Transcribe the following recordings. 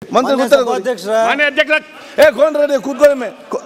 ಮಂತ್ರಿ ಮಾನ್ಯ ಉತ್ತರ ಕೊಡಿ. ಸಭಾಧ್ಯಕ್ಷರೇ ಮಾನ್ಯ ಅಧ್ಯಕ್ಷರ ಏ ಕೋನ್ ರೆಡ್ಡಿ ಕೂತ್ಕೊಳ್ಳಿ ಮೇ ಕೊ-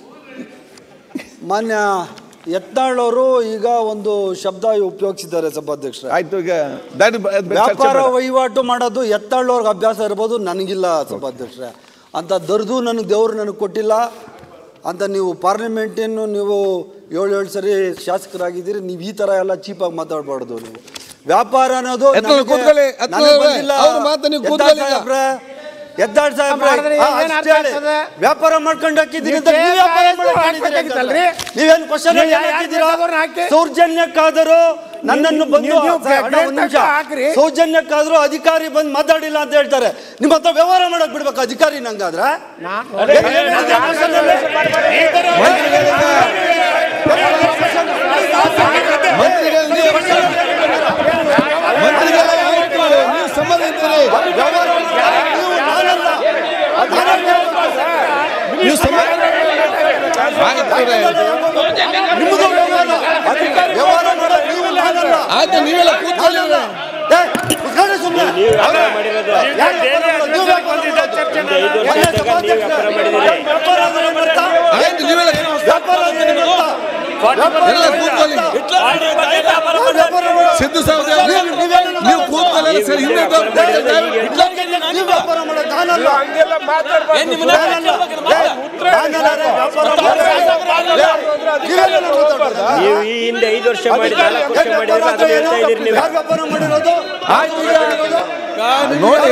ಮಾನ್ಯ ಯತ್ನಾಳ್ ಅವರು ಈಗ ಒಂದು ಶಬ್ದ ಉಪಯೋಗಿಸಿದ್ದಾರೆ ಸಭಾಧ್ಯಕ್ಷರೇ ಆಯ್ತು ಈಗ ದಾರಿ ಬ- ಬ- ಚರ್ಚೆ ವ್ಯಾಪಾರ ಬೇಡ. ವಹಿವಾಟು ಮಾಡೋದು ಎತ್ತಾಳೋರ್ಗೆ ಅಭ್ಯಾಸ ಇರ್ಬೋದು ನನಗಿಲ್ಲ ಸಭಾಧ್ಯಕ್ಷರೇ ಅಂತ ದರ್ದು ನನಗೆ ದೇವರು ನನಗೆ ಕೊಟ್ಟಿಲ್ಲ ಅಂತ ನೀವು ಪಾರ್ಲಿಮೆಂಟನ್ನು ನೀವು ಏಳು ಏಳು ಸರಿ ಶಾಸಕರಾಗಿದ್ದೀರಿ ನೀವು ಈ ಥರ ಎಲ್ಲ ಚೀಪಾಗಿ ಮಾತಾಡಬಾರ್ದು ನೀವು ವ್ಯಾಪಾರ ಅನ್ನೋದು ಎತ್ತಾಳ್ ನನಗೆ- ಕೂತ್ಕೊಳ್ಳಿ, ಎತ್ತಾಳ್ ನನಗೆ ಅವ್ರೆ, ಬಂದಿಲ್ಲ. ಅವ್ರ ಮಾತು ನೀವು ಎತ್ತಾಳ್ ಕೂತ್ಕೊಳ್ಳಿ ಈಗ. ಸಾಹೇಬ್ರೆ, ಎದ್ದಾಳ್ ಸಾಹೇಬ್ರೆ, ಮಾಡಿದ್ರೆ ಹಾ, ಏನ್ ಅಷ್ಟೇ ಅರ್ಥ ಹೇಳಿ. ಆಗ್ತದೆ? ವ್ಯಾಪಾರ ಮಾಡ್ಕೊಂಡು ಹಾಕಿದ್ದೀನಿ ಅಂತ ನೀವು ನೀವು ವ್ಯಾಪಾರ ಕೇಸ್ ಮಾಡ್ಕೊಂಡು ಹಾಕ್ಬೇಕಾಗಿತ್ತಲ್ರಿ? ಹಾಕಿದ್ದೀರಿ. ನೀವೇನು ಕ್ವಶನ್ ನೀವು ಯಾ- ಯಾಕೆ ಹಾಕಿ? ಸೌಜನ್ಯಕ್ಕಾದರೂ ನನ್ನನ್ನು ಬಂದು ನೀವು- ನೀವು ಅಣ್ಣ, ಒಂದ್ ಗೇಟ್ ನಿಮಿಷ. ಹಾಕ್ರಿ. ಸೌಜನ್ಯಕ್ಕಾದ್ರೂ ಅಧಿಕಾರಿ ಬಂದು ಮಾತಾಡಿಲ್ಲ ಅಂತ ಹೇಳ್ತಾರೆ ನಿಮ್ಮ ಹತ್ರ ವ್ಯವಹಾರ ಮಾಡಕ್ ಬಿಡ್ಬೇಕು ಅಧಿಕಾರಿ ನಂಗಾದ್ರೆ ಏನ್ ಹೇಳಿದೆ question ಅಲ್ಲಿ? ಮಂತ್ರಿಗಳು ನೀವು- ಮಂತ್ರಿಗಳು ಆಯ್ತು, ನೀವು ಸಂಬಂಧ ಇದ್ದೀರಿ. ವ್ಯವಹಾರ ಮಾಡೋದು ನೀವು ನಾನಲ್ಲ. ನೀವು ಸಂಬಂಧ ಆಯ್ತು ಅವ್ರೆ. ನಿಮ್ಮದು ವ್ಯವಹಾರ ವ್ಯವಹಾರ ಮಾಡೋದು ನೀವು ನಾನಲ್ಲ ಆಯ್ತು ನೀವೆಲ್ಲ ಕೂತ್ಕೊಳ್ಳಿ ಅವ್ರೆ. ಏ, ಕುತ್ಕೊಳ್ಳಿ ಸುಮ್ನೆ. ನೀವು ವ್ಯಾಪಾರ ಮಾಡಿರೋದು ಯಾರು ವ್ಯಾಪಾರ ಮಾಡೋದು? ನೀವು ವ್ಯಾಪಾರ ಮಾಡೋದು. ಹಿಂದೆ ಐದು ವರ್ಷ ಮೊನ್ನೆ ಇದ್ದಾಗ ನೀವು ವ್ಯಾಪಾರ ಮಾಡಿದ್ದೀರಿ ವ್ಯಾಪಾರ ಅಂದ್ರೆ ಗೊತ್ತಾ? ಆಯ್ತು ನೀವೆಲ್ಲ ವ್ಯಾಪಾರ ಅಂದ್ರೆ ಗೊತ್ತಾ? ಎಲ್ಲ ಕೂತ್ಕೊಳ್ಳಿ ವ್ಯಾಪಾರ ಮಾಡೋದು. ಸಿದ್ದು ಸಹೋದರ ನೀವು- ನೀವು ಕೂತ್ಕೊಳ್ಳಿ ಸರ್ ಹಿಂದೆ ಇದ್ದವ್ರು ದಯವಿಟ್ಟು ನೀವು ವ್ಯಾಪಾರ ಮಾಡೋದು ನಾನಲ್ಲ. ನಾನಲ್ಲ. ಏ, ನಾನಲ್ಲ ರೀ, ವ್ಯಾಪಾರ ಮಾಡೋದು. ಏ, ನೀವೆಲ್ಲ ಮಾತಾಡ್ಬಾರ್ದಾ? ನೀವು ಈ ಹಿಂದೆ ಐದು ವರ್ಷ ಮಾಡಿ ನಾಲ್ಕು ವರ್ಷ ಏ, ಮಾಡಿದ್ರೆ ವ್ಯಾಪಾರ ಅದನ್ನ ಏನು? ಹೇಳ್ತಾ ಇದ್ದೀರಿ ನೀವು ಯಾರು ವ್ಯಾಪಾರ ಮಾಡಿರೋದು ಆಯ್ತು ಈಗ ನೋಡಿ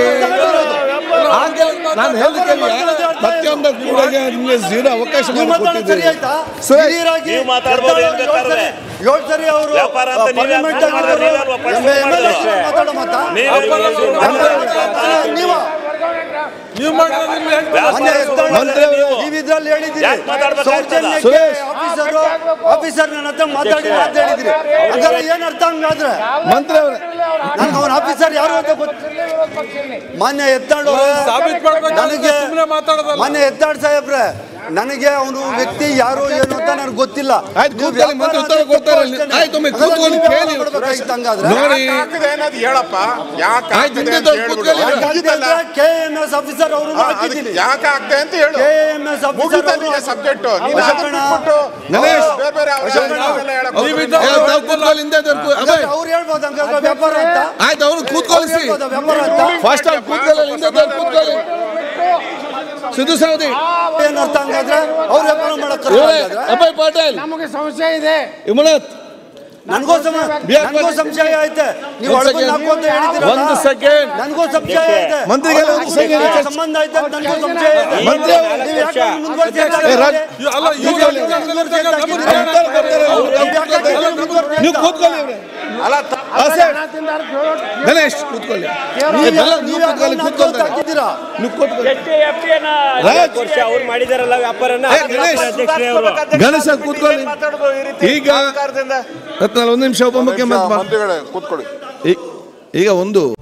ನಾನು ಹೇಳಿದ್ದಕ್ಕೆ ಪ್ರತಿಯೊಂದು ಕೂಡ ನಿಮಗೆ ಜೀರೋ ಅವಕಾಶ ನೀವು ಮಾತಾಡೋದು ಸರಿ ಮಾಡಿಕೊಟ್ಟಿದ್ದೀರಿ ಆಯ್ತಾ ಸರಿ. ಹಿರಿಯರಾಗಿ ನೀವು ಮಾತಾಡ್ಬೋದು ಏನ್ ಏಳು ಸರಿ ಏಳು ಸರಿ ಅವರು ವ್ಯಾಪಾರ ಅಂತ ನೀವೇ ಪಾರ್ಲಿಮೆಂಟ್ ಮಾತಾಡೋದು, ನೀವೇ ಅಲ್ವಾ ಪ್ರಶ್ನೆ ಮಾಡೋದು? ಮಾತಾಡೋ ಮಾತಾ ನೀವು- ನೀವು ನೀವು ಮಾಡಿರೋದು ನಿಮ್ಗೆ ಹೆಂಗ್ ಗೊತ್ತು? ಮೊನ್ನೆ ಎತ್ತಾಳ್ ಮಂತ್ರಿ ಅವರು- ನೀವು ಇದ್ರಲ್ಲಿ ಹೇಳಿದ್ದೀರಿ ಯಾಕ್ ಮಾತಾಡ್ಬೇಕಾಗ್ತದ? ಸೌಜನ್ಯಕ್ಕೆ ಸುರೇಶ್. ಆಫೀಸರ್ ಆಫೀಸರ್ ನನ್ನ ಹತ್ರ ಮಾತಾಡಿಲ್ಲ ಅಂತ ಹೇಳಿದ್ರಿ ಹಂಗಾರೆ ಏನ್ ಅರ್ಥ ಹಂಗಾದ್ರೆ ಮಂತ್ರಿ ಅವರೇ ನನ್ಗೆ ಅವನ ಆಫೀಸರ್ ಯಾರು ಅಂತ ಗೊತ್ತು ಮಾನ್ಯ ಎತ್ತಾಳು ಸಾಬೀತ್ ಮಾಡ್ಬೇಕು ನನಗೆ ಸುಮ್ನೆ ಮಾತಾಡೋದಲ್ಲ. ಮಾನ್ಯ ಎತ್ತಾಳ್ ಸಾಹೇಬ್ರೆ ನನಗೆ ಅವನು ವ್ಯಕ್ತಿ ಯಾರು ಏನು ಅಂತ ನನಗೆ ಗೊತ್ತಿಲ್ಲ ಆಯ್ತು, ನೀವು ಕೂತ್ಕೊಳ್ಳಿ, ಮಂತ್ರಿ ಉತ್ತರ ವ್ಯಾಪಾರ ಕೊಡ್ತಾರೆ. ಅಷ್ಟೇನೆ. ಆಯ್ತು, ಒಮ್ಮೆ ಹಾಗಾದ್ರೆ ಕೂತ್ಕೊಳ್ಳಿ, ನೀವು ಕೇಳಿ. ವ್ಯಾಪಾರ ಮಾಡ್ಬೇಕಾಗಿತ್ತು ಹಂಗಾದ್ರೆ ನೋಡಿ ಹಾಕಿದೆ ಅನ್ನೋದು ಹೇಳಪ್ಪ ಯಾಕೆ ಆಯ್ತು, ಹಾಕಿದೆ ಹಿಂದೆ ಅಂತ ದೊಡ್ಡ ಹೇಳ್ಬಿಡು. ಕೂತ್ಕೊಳ್ಳಿ. ಯಾಕೆ ಮುಗೀತಲ್ಲ? ಕೆ ಎಂ ಎಸ್ ಆಫೀಸರ್ ಅವರು ಹಾ, ಅದಕ್ಕೆ ಹಾಕಿದ್ದೀನಿ ಯಾಕೆ ಹಾಕ್ದೆ ಅಂತ ಹೇಳು ಕೆ ಎಂ ಎಸ್ ಆಫೀಸರ್ ಮುಗಿತಲ್ಲ ಸಬ್ಜೆಕ್ಟ್ ನೀನು ಅಶೋಕಣ್ಣ. ಅದನ್ನ ಬಿಟ್ಬಿಟ್ಟು ಗಣೇಶ್. ಬೇರೆ ಬೇರೆ ಅವಶ್ಯಕತೆಗಳೆಲ್ಲ ಹೇಳಕ್ ನೀವು ಹೋಗ್ಬೇಡ. ಇದ್ದ- ಏ, ತಾವು ಕೂತ್ಕೊಳ್ಳಿ, ಹಿಂದೆ ಇದ್ದವ್ರು ಕೂ- ಅಭಯ್. ಅವ್ರು ಹೇಳ್ಬೋದು ಹಂಗಾದ್ರೆ ವ್ಯಾಪಾರ ಅಂತ ಆಯ್ತು ಅವ್ರು ಕೂತ್ಕೊಳಿಸಿ ಅವ್ರು ಹೇಳ್ಬೋದಾ ವ್ಯಾಪಾರ ಅಂತ ಫಸ್ಟ್ ಅವ್ರು ಕೂತ್ಕೊಳ್ಳಿ ಹಿಂದೆ ಇದ್ದವ್ರು ಕೂತ್ಕೊಳ್ಳಿ ಸಿದ್ದು ಸೌದಿ ಏನ್ ಅರ್ಥ ಹಂಗಾದ್ರೆ ಅವ್ರು ವ್ಯಾಪಾರ ಮಾಡಕ್ ಇವರೇ ಅಭಯ್ ಪಾಟೀಲ್ ನಮಗೆ ಸಂಶಯ ಇದೆ ವಿಮಲತ್ ನನ್ಗೂ ಸಮ ಬಿಆರ್ ನನ್ಗೂ ಪಾಟೀಲ್. ಸಂಶಯ ಐತೆ ನೀವು ಒಂದ್ ಅಡ್ಕೊಂಡು second. ಹಾಕು ಅಂತ ಹೇಳಿದಿರಲ್ಲ ಒಂದು second. ನನ್ಗೂ ಸಂಶಯ ಐತೆ ಮಂತ್ರಿಗಳ ಒಂದು second. ಅವ್ರಿಗೆ ಸಂಬಂಧ ಐತೆ ಅಂತ ನನ್ಗೂ ಸಂಶಯ ಇದೆ ಮಂತ್ರಿ ಅವರು- ನೀವು ಯಾಕೆ ಮುಂದುವರ್ಸಿ ಏ, ರಾಜ್- ಹಾಕಿದ್ದೀರಿ? ಅಲ್ಲ, ನೀವು ಇವ್ರು- ಯಾಕೆ ಮುಂದುವರ್ಸಿ ಹಾಕಿದ್ದೀರಿ? ಬರ್ತಾರೆ, ಬರ್ತಾರೆ. ಅವ್ರು ಯಾಕೆ ಹಾಕಿದ್ದೀರಿ ಮುಂದುವರ್ಸಿ ನೀವು ಅಂತ? ಕೂತ್ಕೊಳ್ಳಿ ಇವ್ರೆ ಅಲ್ಲ ತ- ಆಸೆ- ಗಣೇಶ್ ಕೂತ್ಕೊಳ್ಳಿ ನೀವು ನೀವೆಲ್ಲ ಯಾಕೆ- ನೀವು ನೀವು ಯಾಕೆ ಕೂತ್ಕೊಳ್ಳಿ ಅವ್ರನ್ನ ಹಾಕಿ ಕೂತ್ಕೊಳ್ತಾರೆ ಹಾಕಿದ್ದೀರಾ ನೀವು ಕೂತ್ಕೊಳ್ಳಿ ಎಷ್ಟೇ FTನ ಐವತ್ತು ವರ್ಷ ಅವ್ರು ಮಾಡಿದಾರಲ್ಲ ವ್ಯಾಪಾರನ ಏ, ಗಣೇಶ್. ಅಧ್ಯಕ್ಷರೇ ಅವರು ಗಣೇಶ ಕೂತ್ಕೊಳ್ಳಿ ಈಗ ರತ್ನಾಲ್ ಒಂದು ನಿಮಿಷ ಉಪಮುಖ್ಯಮಂತ್ರಿ ಮಾತು- ಮಂತ್ರಿಗಳೇ ಕೂತ್ಕೊಳ್ಳಿ ಈ- ಈಗ ಒಂದು